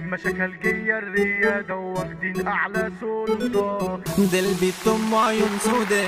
المشاكل جاية الريادة واخدين أعلى سلطة ده البيت ام عيون سودا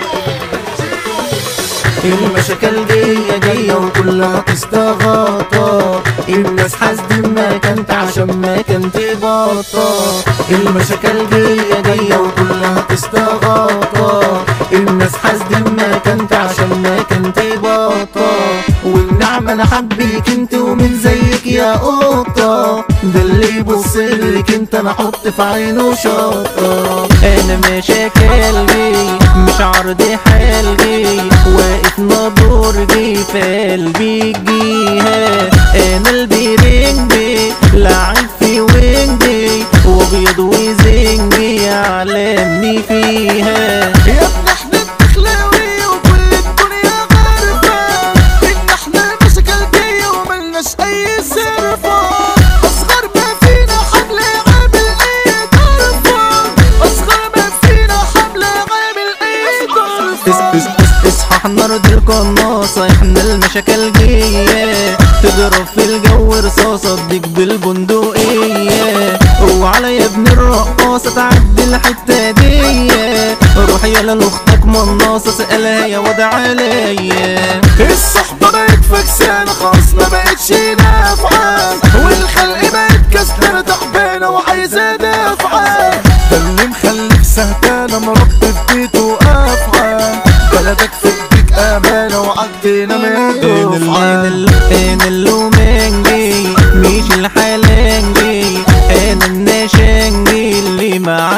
المشاكل جاية جاية وكلها تستغطى الناس حاسدين ما كنت عشان ما كنت باطة المشاكل جاية جاية وكلها تستغطى الناس حاسدين ما كنت عشان ما كنت باطة والنعمة انا حبيك انت ومن زيك يا قطة ده اللي يبص لك انت انا احط في عينه شطة انا مشاكل جاي مش عرض حال جاي واقف نادور جاي في قلبي جيها انا البيرنجي لعب في وينجي وابيض وزنجي علمني فيها يا ابن احنا الدخلاوية وكل الدنيا غرفة ان احنا المشاكل جاية وملناش اي صرفة اصغر ما فينا حمل عامل اي طرفة اصغر ما فينا حمل عامل اي اس طرفة اس اس اصحى احنا ارض القناصة احنا المشاكل جاية تضرب في الجو رصاصة اديك بالبندقية وعلى يا ابن الرقاصة تعدي الحتة دي روح يلا لاختك مناصة سألها يا واد عليا الصحبة بقت فكسانة خلاص ما بقتش نافعة والخلق بقت كسلانة تعبانة وعايزة دافعة ده اللي مخليك سهتانة مربي في بيته أفعى بلدك في ايديك أمانة وعدينا من انا دفعة ال- انا اللومنجي مش الحلنجي انا النشنجي اللي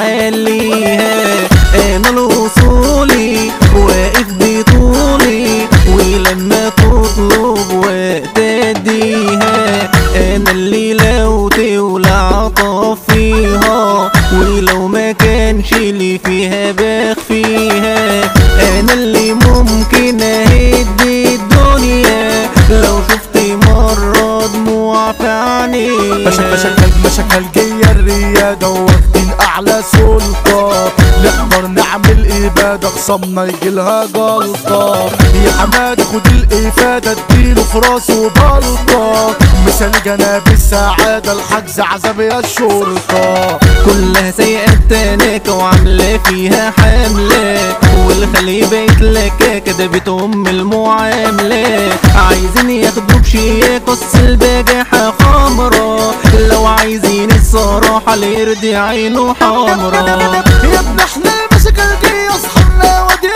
معليها انا الوصولي واقف بطولي ولما تطلب وقت اديها انا اللي لو تولع عطف فيها ولو ما كانش اللي فيها بخفيها انا اللي ممكن اهد الدنيا لو شفت مرة دموع في عينيها مشاكل مشاكل مشاكل جاية الريادة واخدين أعلى سلطة نقدر نعمل إبادة خصمنا يجيلها جلطة يا حمادة خد الإفادة اديله في راسه بلطة مثال جناب السعادة الحجز عذاب يا الشرطة كلها سيئة تناكة وعاملة فيها حملة والخلي بيت لك كدبت ام المعاملة عايزين ياخدوا بشياك قص البجاحة خمرة لو عايزين الصراحة اللي يرضي عينه حمرا يا ابن احنا المشاكل دي اصحابنا ودي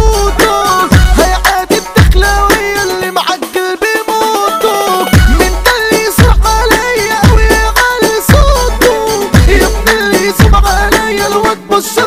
توتو هيعاد الدخلاوية اللي معجل بيموتوا من ده اللي يصرخ عليا ويغلي صوته يا ابن اللي يصرخ عليا الواد بشر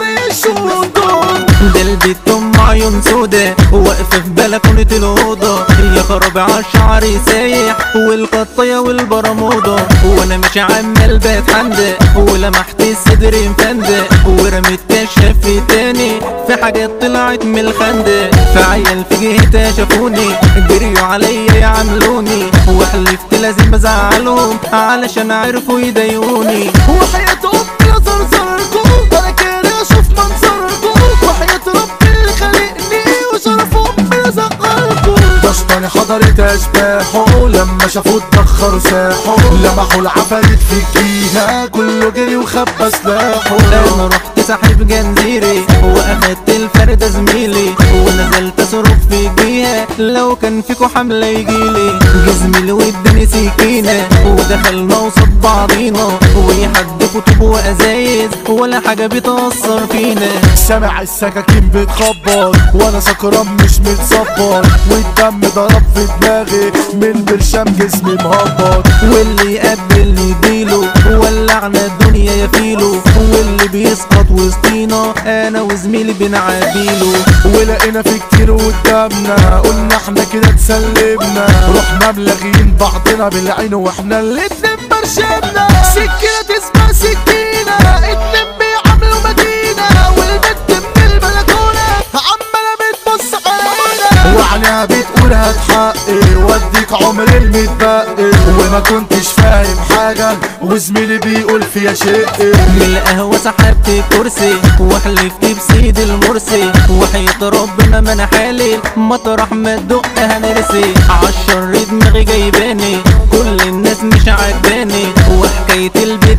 يشوته ده البيت ام عيون سودا واقفة في بلكونة الأوضة يا خرابي عالشعر سايح والقطية والبرموضة وانا ماشي عمال بتحندق ولمحت الصدر مفندق ورميت كشاف في تاني في حاجات طلعت من الخندق في عيال في جهتها شافوني جريوا عليا يعملوني وحلفت لازم ازعلهم علشان عرفوا يضايقوني وحياة أمي لا زرزركم ولا كان أشوف منظركم وحياة ربي اللي خلقني وشرف أمي لا زقركم بشطاني حضرت أشباحه لما شافوه اتبخروا ساحه لمحوا العفاريت في الجيهة كله جري وخبى سلاحه انا رحت ساحب جنزيري واخدت الفردة زميلي ونزلت اصرف في جيها لو كان فيكو حملة يجيلي جزمي واداني سكينة ودخلنا وصد بعضينا ويحدفوا طوب وازايز ولا حاجة بتأثر فينا سامع السكاكين بتخبط وانا سكران مش متصبر والدم ضرب في دماغي من برشام جسمي مهبط واللي يقبل يجيله ولعنا الدنيا يا فيلو واللي بيسقط وسطينا انا وزميلي بنعاديله ولقينا في كتير قدامنا قلنا احنا كده اتسلمنا رحنا ملاغيين بعضنا بالعين واحنا الاتنين برشمنا سكينة اسمها سكينة اتنين بيعملوا مدينة والبنت من البلكونة عمالة بتبص علينا وعليها بتقول هتحقق واديك عمر المتبقي وما كنتش فاهم حاجة وزميلي بيقول فيها شيء من القهوة سحبت الكرسي وحلفت بسيد المرسي وحياة ربنا ما انا حالل مطرح ما تدق هنرسي عالشر دماغي جايباني كل الناس مش عاجباني وحكاية البيت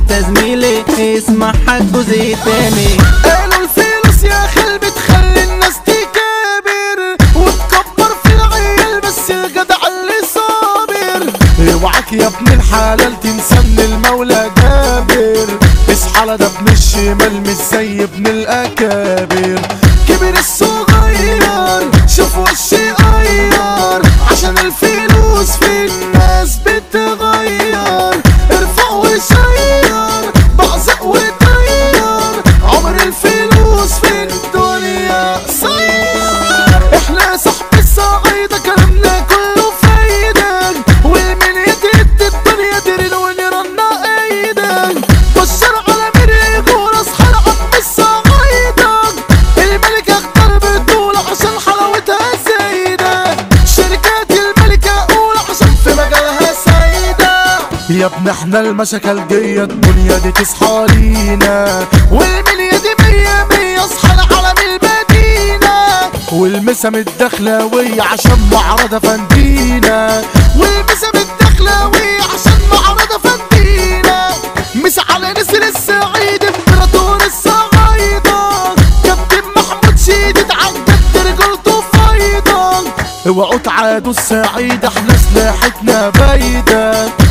انت زميلي اسمع حق زي تاني قالوا الفلوس يا خل بتخلي الناس تكابر وتكبر في العيال بس الجدع اللي صابر اوعك يا ابن الحلال تنسى ان المولى جابر اصحى لا ده ابن الشمال مش زي ابن الاكابر كبر الصغير شوف وشي قير عشان الفلوس في الناس بتغير ارفع وشير بعزق وطير عمر الفلوس في الدنيا صير احنا صاحب الصعيدة كلامنا كله فايدة والمن يدرد الدنيا درين ونرنا ايدك بشر على مريق وراس حلقة الصعيدة الملكة اختار بطولة عشان حلاوتها زايدة شركات الملكة أولى عشان في مجالها سايدة يا ابن احنا المشاكل جاية الدنيا دي تصحى لينا والمنيا دي مية مية اصحى لعالم المدينة والمسم الدخلاوية عشان معرضة فندينا والمسم الدخلاوية عشان معرضة فندينا مس على نسر السعيد امبراطور الصعايدة كابتن محمود شيد اتعدت رجولته فايضة اوعوا تعادوا السعيد احنا سلاحتنا بايدة